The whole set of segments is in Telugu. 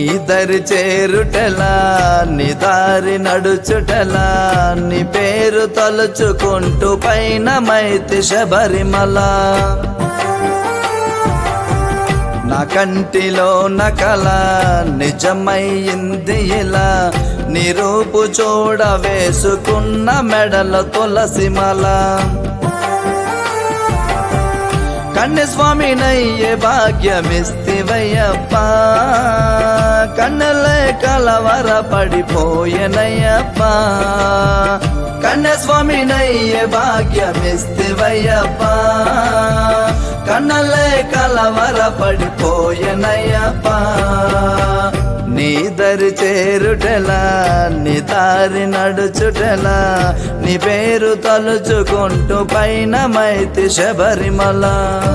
దరి చేరుటలా నీ దారి నడుచుటలా నీ పేరు తలుచుకుంటూ పైన మైతి శబరిమల నా కంటిలో నకల నిజమయ్యింది ఇలా నీ రూపు చూడ వేసుకున్న మెడల తులసిమల కన్యస్వామి నయ్యే భాగ్యమిస్తివయ్యప్ప కన్నలే కలవర పడిపోయనయ్యప్ప కన్యస్వామి నయ్యే భాగ్యమిస్తివయ్యప్ప కన్నలే కలవర పడిపోయనయ్యప్ప నీ దరి చేరుటలా నీ దారి నడుచుటలా నీ పేరు తలుచుకుంటూ పైన మైతి శబరిమల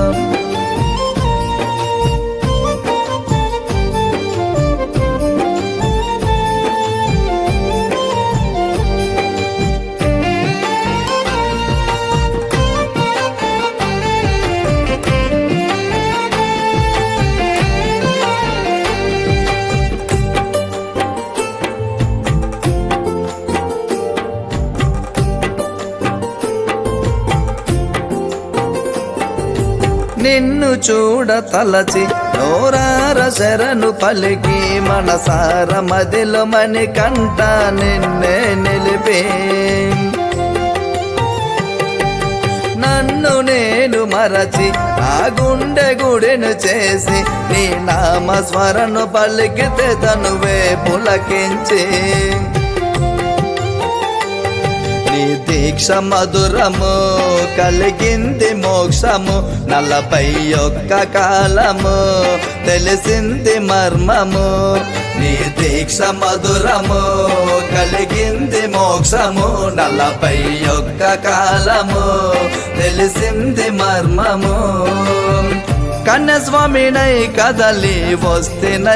నిన్ను చూడ తలచి నోరార శరణు పలికి మనసార మదిలో మని కంట నిన్నే నిలిపే నన్ను నేను మరచి నా గుండె గుడిను చేసి నీ నామ స్మరణు పలికితే తనువే పులకించి నీ దీక్ష మధురము కలిగింది మోక్షము నలభై ఒక్క కాలము తెలిసింది మర్మము నీ దీక్ష మధురము కలిగింది మోక్షము నలభై ఒక్క కాలము తెలిసింది మర్మము కన్యస్వామినై కదలి వస్తే